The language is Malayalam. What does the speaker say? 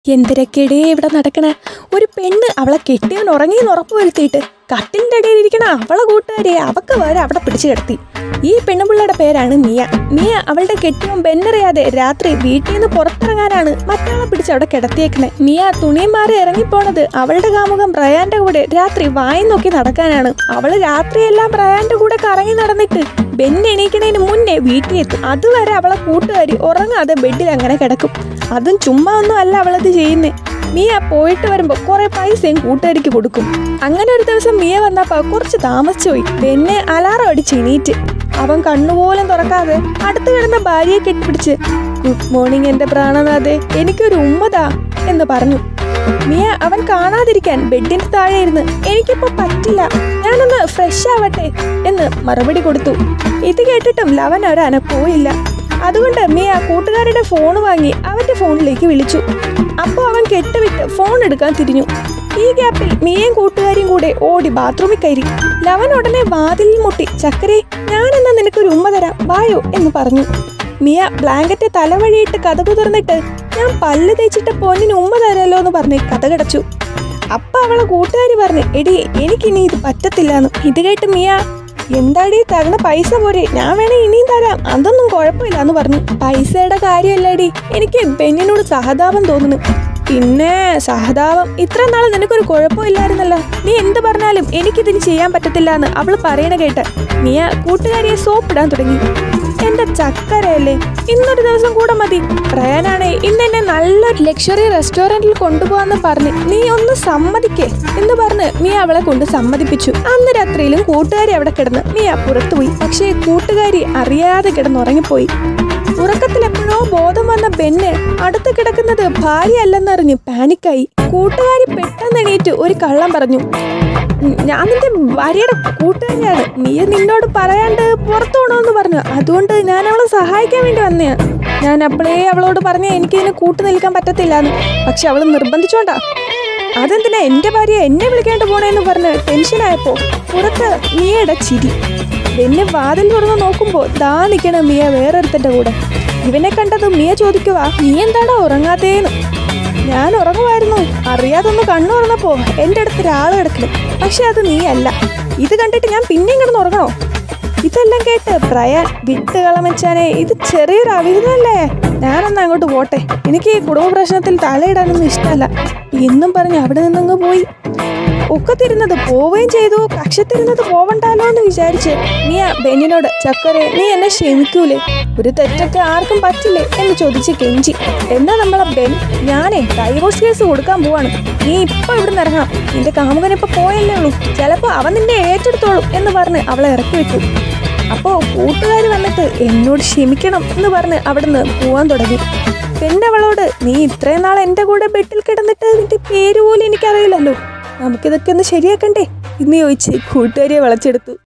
എന്തിരക്കെടേ ഇവിടെ നടക്കണ ഒരു പെണ്ണ് അവളെ കെട്ടിയവൻ ഉറങ്ങിയെന്ന് ഉറപ്പ് വരുത്തിയിട്ട് കട്ടിലിന്റെ ഇടയിൽ ഇരിക്കണ അവളെ കൂട്ടുകാരെ അവക്ക് വരെ അവിടെ പിടിച്ചു കിടത്തി ഈ പെണ്ണുപിള്ളയുടെ പേരാണ് മിയ മിയ അവളുടെ കെട്ടിയവൻ ബെന്നറിയാതെ രാത്രി വീട്ടിൽ നിന്ന് പുറത്തിറങ്ങാനാണ് മറ്റാളെ പിടിച്ച് അവിടെ കിടത്തിയേക്കണേ മിയ തുണിയും മാറി ഇറങ്ങിപ്പോണത് അവളുടെ കാമുകം ബ്രയാന്റെ കൂടെ രാത്രി വായി നോക്കി നടക്കാനാണ് അവള് രാത്രിയെല്ലാം ബ്രയാന്റെ കൂടെ കറങ്ങി നടന്നിട്ട് ബെൻ എണീക്കണതിന് മുന്നേ വീട്ടിലെത്തും അതുവരെ അവളെ കൂട്ടുകാരി ഉറങ്ങാതെ ബെഡിൽ അങ്ങനെ കിടക്കും അതും ചുമ്മാ ഒന്നും അല്ല അവളത് ചെയ്യുന്നേ മിയ പോയിട്ട് വരുമ്പോ കുറെ പൈസയും കൂട്ടുകാരിക്ക് കൊടുക്കും അങ്ങനെ ഒരു ദിവസം മിയ വന്നപ്പോ കുറച്ച് താമസിച്ചു പോയി ബെന്നെ അലാറം അടിച്ച് എണീറ്റ് അവൻ കണ്ണുപോലും തുറക്കാതെ അടുത്ത് കിടന്ന ഭാര്യയെ കെട്ടിപ്പിടിച്ച് ഗുഡ് മോർണിംഗ് എന്റെ പ്രാണനാഥേ എനിക്കൊരു ഉമ്മതാ എന്ന് പറഞ്ഞു മിയ അവൻ കാണാതിരിക്കാൻ ബെഡിന് താഴെ ഇരുന്ന് എനിക്കിപ്പോ പറ്റില്ല ഞാനൊന്ന് ഫ്രഷ് ആവട്ടെ എന്ന് മറുപടി കൊടുത്തു ഇത് കേട്ടിട്ടും ലവൻ ഒരനക്കോയില്ല അതുകൊണ്ട് മിയ കൂട്ടുകാരുടെ ഫോൺ വാങ്ങി അവന്റെ ഫോണിലേക്ക് വിളിച്ചു അപ്പോൾ അവൻ കെട്ടുവിട്ട് ഫോൺ എടുക്കാൻ തിരിഞ്ഞു ഈ ഗ്യാപ്പിൽ മിയയും കൂട്ടുകാരിയും കൂടെ ഓടി ബാത്റൂമിൽ കയറി ലവൻ ഉടനെ വാതിലിൽ മുട്ടി ചക്കരെ ഞാനെന്നാ നിനക്കൊരു ഉമ്മ തരാം വായോ എന്ന് പറഞ്ഞു മിയ ബ്ലാങ്കറ്റ് തലവഴിയിട്ട് കഥകു തുറന്നിട്ട് ഞാൻ പല്ല് തേച്ചിട്ട് പൊന്നിന് ഉമ്മ തരാലോ എന്ന് പറഞ്ഞ് കഥ കടച്ചു അപ്പ അവളെ കൂട്ടുകാരി പറഞ്ഞു എടി എനിക്കിനി ഇത് പറ്റത്തില്ലാന്ന് ഇത് കേട്ട് മിയ എന്താടി തരുന്ന പൈസ പോരെ ഞാൻ വേണേ ഇനിയും തരാം അതൊന്നും കുഴപ്പമില്ല എന്ന് പറഞ്ഞു പൈസയുടെ കാര്യമല്ലടി എനിക്ക് പെണ്ണിനോട് സഹതാപം തോന്നുന്നു പിന്നെ സഹതാപം ഇത്ര നാൾ നിനക്കൊരു കുഴപ്പമില്ലായിരുന്നല്ലോ നീ എന്ത് പറഞ്ഞാലും എനിക്കിതിന് ചെയ്യാൻ പറ്റത്തില്ല എന്ന് അവള് പറയണ കേട്ട് നീ കൂട്ടുകാരിയെ സോപ്പിടാൻ തുടങ്ങി എന്റെ ചക്കരയല്ലേ ഇന്നൊരു ദിവസം കൂടെ മതി പ്രയാനാണേ ഇന്ന് എന്നെ നല്ലൊരു ലക്ഷറി റെസ്റ്റോറന്റിൽ കൊണ്ടുപോകാന്ന് പറഞ്ഞ് നീ ഒന്ന് സമ്മതിക്കേ എന്ന് പറഞ്ഞ് മിയ അവളെ കൊണ്ട് സമ്മതിപ്പിച്ചു അന്ന് രാത്രിയിലും കൂട്ടുകാരി അവിടെ കിടന്ന് മിയ പുറത്തുപോയി പക്ഷേ കൂട്ടുകാരി അറിയാതെ കിടന്നുറങ്ങിപ്പോയി ഉറക്കത്തിൽ എപ്പോഴോ ബോധം വന്ന ബെന്ന് അടുത്ത് കിടക്കുന്നത് ഭാര്യ അല്ലെന്നറിഞ്ഞ് പാനിക്കായി കൂട്ടുകാരി പെട്ടെന്ന് എണീറ്റ് ഒരു കള്ളം പറഞ്ഞു "ഉം, ഞാൻ നിന്റെ ഭാര്യയുടെ കൂട്ടുകാരിയാണ് നീ നിന്നോട് പറയാണ്ട് പുറത്തു പോകണമെന്ന് പറഞ്ഞു അതുകൊണ്ട് ഞാൻ അവളെ സഹായിക്കാൻ വേണ്ടി വന്നയാ ഞാൻ അപ്പോഴേ അവളോട് പറഞ്ഞ എനിക്കിതിന് കൂട്ടു നിൽക്കാൻ പറ്റത്തില്ലാന്ന് പക്ഷെ അവൾ നിർബന്ധിച്ചോണ്ടാ അതെന്തിനാ എന്റെ ഭാര്യ എന്നെ വിളിക്കാണ്ട് പോണേന്ന് പറഞ്ഞ് ടെൻഷനായപ്പോ പുറത്ത് മിയയുടെ ചിരി എന്നെ വാതിൽ തുറന്ന് നോക്കുമ്പോ ദാ നിക്കണ മിയ വേറൊരുത്തന്റെ കൂടെ ഇവനെ കണ്ടത് മിയ ചോദിക്കുവാ നീ എന്താടാ ഉറങ്ങാത്തേന്ന് ഞാൻ ഉറങ്ങുമായിരുന്നു അറിയാതൊന്ന് കണ്ണു തുറന്നപ്പോ എന്റെ അടുത്ത് ഒരാള് കിടക്കണ് പക്ഷെ അത് നീ അല്ല ഇത് കണ്ടിട്ട് ഞാൻ പിന്നെയും കിടന്ന് ഉറങ്ങണോ ഇതെല്ലാം കേട്ട് പ്രയാൻ വിട്ട് കളമച്ചാനെ ഇത് ചെറിയൊരു അവിഹിതമല്ലേ ഞാനൊന്ന് അങ്ങോട്ട് പോട്ടെ എനിക്ക് ഈ കുടുംബ പ്രശ്നത്തിൽ തലയിടാനൊന്നും ഇഷ്ടമല്ല എന്നും പറഞ്ഞ് അവിടെ നിന്നങ്ങ് പോയി ഒക്കത്തിരുന്നത് പോവുകയും ചെയ്തു കക്ഷത്തിരുന്നത് പോവണ്ടാലോ എന്ന് വിചാരിച്ച് നീ ആ ബെന്നിനോട് ചക്കരെ നീ എന്നെ ക്ഷമിക്കൂലേ ഒരു തെറ്റൊക്കെ ആർക്കും പറ്റില്ലേ എന്ന് ചോദിച്ച് കെഞ്ചി എന്നാ നമ്മളെ ബെൻ ഞാനേ ഡൈവോഴ്സ് കേസ് കൊടുക്കാൻ പോവാണ് നീ ഇപ്പൊ ഇവിടുന്ന് ഇറങ്ങാം നിന്റെ കാമുകൻ ഇപ്പൊ പോയല്ലേ ഉള്ളൂ ചിലപ്പോ അവൻ നിന്നെ ഏറ്റെടുത്തോളും എന്ന് പറഞ്ഞ് അവളെ ഇറക്കി വിട്ടു അപ്പോ കൂട്ടുകാർ വന്നിട്ട് എന്നോട് ക്ഷമിക്കണം എന്ന് പറഞ്ഞ് അവിടുന്ന് പോവാൻ തുടങ്ങി പിന്നെ അവളോട് നീ ഇത്രയും നാൾ എൻ്റെ കൂടെ ബെഡിൽ കിടന്നിട്ട് നിന്റെ പേര് പോലും എനിക്കറിയില്ലല്ലോ നമുക്കിതൊക്കെ ഒന്ന് ശരിയാക്കണ്ടേ എന്ന് ചോദിച്ച് കൂട്ടുകാരിയെ വളച്ചെടുത്തു